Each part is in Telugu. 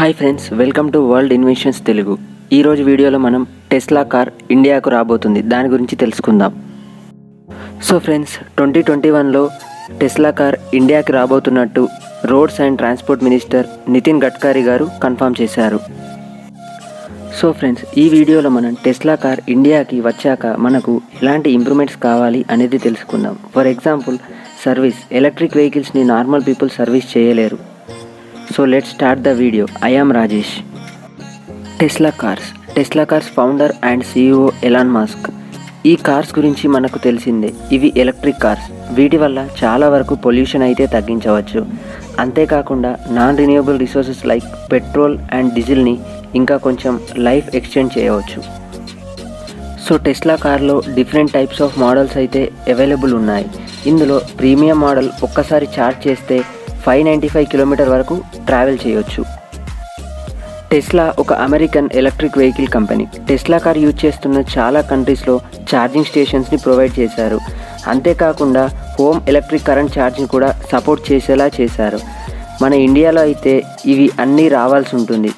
hi friends welcome to world inventions Telugu ఈరోజు వీడియోలో మనం టెస్లా కార్ ఇండియాకు రాబోతుంది దాని గురించి తెలుసుకుందాం సో ఫ్రెండ్స్ ట్వంటీ ట్వంటీ వన్లో టెస్లా కార్ ఇండియాకి రాబోతున్నట్టు roads and transport minister Nitin Gadkari garu confirm చేశారు సో ఫ్రెండ్స్ ఈ వీడియోలో మనం టెస్లా కార్ ఇండియాకి వచ్చాక మనకు ఎలాంటి ఇంప్రూవ్మెంట్స్ కావాలి అనేది తెలుసుకుందాం ఫర్ ఎగ్జాంపుల్ సర్వీస్ ఎలక్ట్రిక్ వెహికల్స్ని నార్మల్ పీపుల్ సర్వీస్ చేయలేరు so let start the video I am Rajesh Tesla cars Tesla cars founder and CEO Elon Musk ఈ కార్స్ గురించి మనకు తెలిసిందే ఇవి ఎలక్ట్రిక్ కార్స్ వీటి వల్ల చాలా వరకు పొల్యూషన్ అయితే తగ్గించవచ్చు అంతేకాకుండా non renewable resources like petrol and డీజిల్ని ఇంకా కొంచెం లైఫ్ ఎక్స్టెండ్ చేయవచ్చు సో టెస్లా కార్లో డిఫరెంట్ టైప్స్ ఆఫ్ మోడల్స్ అయితే అవైలబుల్ ఉన్నాయి ఇందులో ప్రీమియం మోడల్ ఒక్కసారి ఛార్జ్ చేస్తే ఫైవ్ నైంటీ ఫైవ్ కిలోమీటర్ వరకు ట్రావెల్ చేయొచ్చు టెస్లా ఒక American electric vehicle company Tesla car use చేస్తున్న చాలా కంట్రీస్లో ఛార్జింగ్ స్టేషన్స్ని ప్రొవైడ్ చేశారు అంతేకాకుండా హోమ్ ఎలక్ట్రిక్ కరెంట్ ఛార్జింగ్ కూడా సపోర్ట్ చేసేలా చేశారు మన ఇండియాలో అయితే ఇవి అన్నీ రావాల్సి ఉంటుంది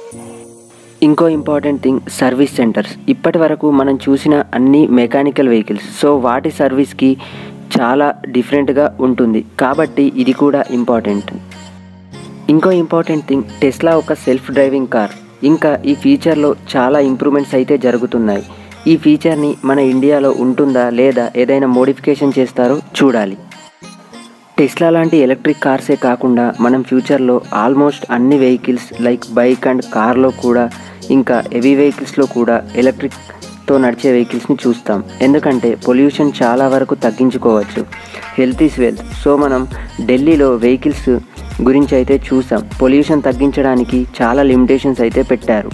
ఇంకో ఇంపార్టెంట్ థింగ్ సర్వీస్ సెంటర్స్ ఇప్పటి వరకు మనం చూసిన అన్ని మెకానికల్ వెహికల్స్ సో వాటి సర్వీస్కి చాలా డిఫరెంట్గా ఉంటుంది కాబట్టి ఇది కూడా ఇంపార్టెంట్ ఇంకో ఇంపార్టెంట్ థింగ్ టెస్లా ఒక సెల్ఫ్ డ్రైవింగ్ కార్ ఇంకా ఈ ఫీచర్లో చాలా ఇంప్రూవ్మెంట్స్ అయితే జరుగుతున్నాయి ఈ ఫీచర్ని మన ఇండియాలో ఉంటుందా లేదా ఏదైనా మోడిఫికేషన్ చేస్తారో చూడాలి టెస్లా లాంటి ఎలక్ట్రిక్ కార్సే కాకుండా మనం ఫ్యూచర్లో ఆల్మోస్ట్ అన్ని వెహికల్స్ లైక్ బైక్ అండ్ కార్లో కూడా ఇంకా హెవీ వెహికల్స్లో కూడా ఎలక్ట్రిక్తో నడిచే వెహికల్స్ని చూస్తాం ఎందుకంటే పొల్యూషన్ చాలా వరకు తగ్గించుకోవచ్చు హెల్త్ ఈస్ వెల్త్ సో మనం ఢిల్లీలో వెహికల్స్ గురించి అయితే చూసాం పొల్యూషన్ తగ్గించడానికి చాలా లిమిటేషన్స్ అయితే పెట్టారు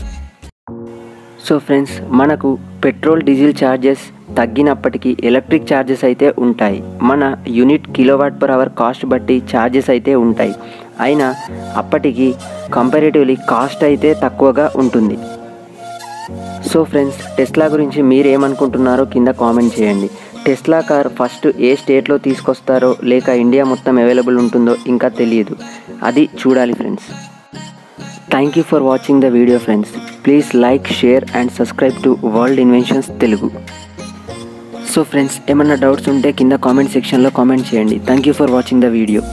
సో ఫ్రెండ్స్ మనకు పెట్రోల్ డీజిల్ ఛార్జెస్ తగ్గినప్పటికీ ఎలక్ట్రిక్ ఛార్జెస్ అయితే ఉంటాయి మన unit kilowatt per hour cost బట్టి ఛార్జెస్ అయితే ఉంటాయి అయినా అప్పటికి కంపారేటివ్లీ కాస్ట్ అయితే తక్కువగా ఉంటుంది సో ఫ్రెండ్స్ టెస్లా గురించి మీరు ఏమనుకుంటున్నారో కింద కామెంట్ చేయండి టెస్లా కార్ ఫస్ట్ ఏ స్టేట్లో తీసుకొస్తారో లేక ఇండియా మొత్తం అవైలబుల్ ఉంటుందో ఇంకా తెలియదు అది చూడాలి friends thank you for watching the video friends please like share and subscribe to world inventions Telugu so friends ఏమన్నా డౌట్స్ ఉంటే కింద కామెంట్ సెక్షన్లో కామెంట్ చేయండి thank you for watching the video